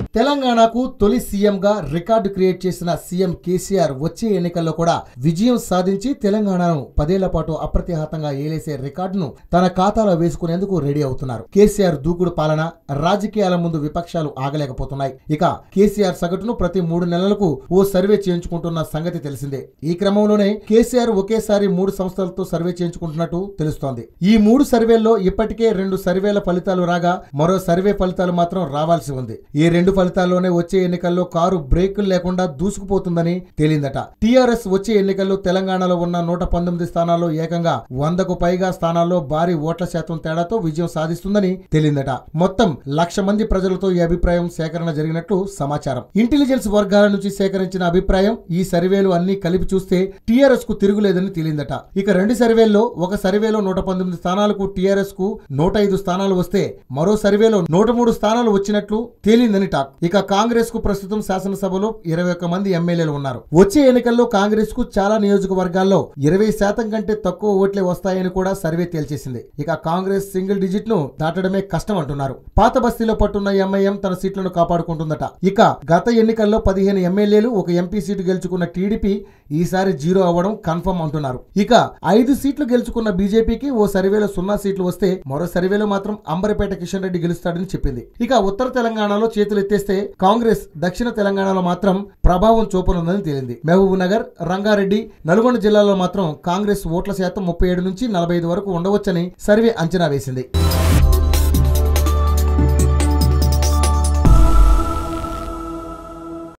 తెలంగాణకు తొలి సీఎం గా రికార్డు క్రియేట్ చేసిన సీఎం కేసీఆర్ వచ్చే ఎన్నికల్లో కూడా విజయం సాధించి తెలంగాణను పదేళ్ల పాటు అప్రతిహతంగా ఏలేసే రికార్డును తన ఖాతాలో వేసుకునేందుకు రెడీ అవుతున్నారు కేసీఆర్ దూకుడు పాలన రాజకీయాల ముందు విపక్షాలు ఆగలేకపోతున్నాయి ఇక కేసీఆర్ సగటును ప్రతి మూడు నెలలకు ఓ సర్వే చేయించుకుంటున్న సంగతి తెలిసిందే ఈ క్రమంలోనే కేసీఆర్ ఒకేసారి మూడు సంస్థలతో సర్వే చేయించుకుంటున్నట్టు తెలుస్తోంది ఈ మూడు సర్వేల్లో ఇప్పటికే రెండు సర్వేల ఫలితాలు రాగా మరో సర్వే ఫలితాలు మాత్రం రావాల్సి ఉంది ఈ రెండు ఫలితాల్లోనే వచ్చే ఎన్నికల్లో కారు బ్రేకులు లేకుండా దూసుకుపోతుందని తేలిందట టీఆర్ఎస్ వచ్చే ఎన్నికల్లో తెలంగాణలో ఉన్న నూట పంతొమ్మిది స్థానాల్లో ఏకంగా వందకు పైగా స్థానాల్లో భారీ ఓట్ల శాతం తేడాతో విజయం సాధిస్తుందని తేలిందట మొత్తం లక్ష మంది ప్రజలతో ఈ అభిప్రాయం సేకరణ జరిగినట్లు సమాచారం ఇంటెలిజెన్స్ వర్గాల నుంచి సేకరించిన అభిప్రాయం ఈ సర్వేలు అన్ని కలిపి చూస్తే టీఆర్ఎస్ కు తిరుగులేదని తేలిందట ఇక రెండు సర్వేల్లో ఒక సర్వేలో నూట పంతొమ్మిది స్థానాలకు టీఆర్ఎస్ కు నూట ఐదు స్థానాలు వస్తే మరో సర్వేలో నూట మూడు స్థానాలు వచ్చినట్లు తేలిందని టాక్ ఇక కాంగ్రెస్ కు ప్రస్తుతం శాసనసభలో ఇరవై ఒక్క మంది ఎమ్మెల్యేలు ఉన్నారు వచ్చే ఎన్నికల్లో కాంగ్రెస్ కు చాలా నియోజకవర్గాల్లో ఇరవై శాతం కంటే తక్కువ ఓట్లే వస్తాయని కూడా సర్వే తేల్చేసింది ఇక కాంగ్రెస్ సింగిల్ డిజిట్ ను దాటడమే కష్టం అంటున్నారు పాత బస్తీలో పట్టున్న ఎంఐఎం తన సీట్లను కాపాడుకుంటుందట ఇక గత ఎన్నికల్లో పదిహేను ఎమ్మెల్యేలు ఒక ఎంపీ సీటు గెలుచుకున్న టీడీపీ ఈసారి జీరో అవ్వడం కన్ఫర్మ్ అంటున్నారు ఇక ఐదు సీట్లు గెలుచుకున్న బీజేపీకి ఓ సర్వేలో సున్నా సీట్లు వస్తే మరో సర్వేలో మాత్రం అంబరపేట కిషన్ రెడ్డి గెలుస్తాడని చెప్పింది ఇక ఉత్తర తెలంగాణలో చేతులు ఎత్తేస్తే కాంగ్రెస్ దక్షిణ తెలంగాణలో మాత్రం ప్రభావం చూపనుందని తేలింది మహబూబ్ నగర్ రంగారెడ్డి నల్గొండ జిల్లాలో మాత్రం కాంగ్రెస్ ఓట్ల శాతం ముప్పై ఏడు నుంచి నలభై ఐదు వరకు ఉండవచ్చని సర్వే అంచనా వేసింది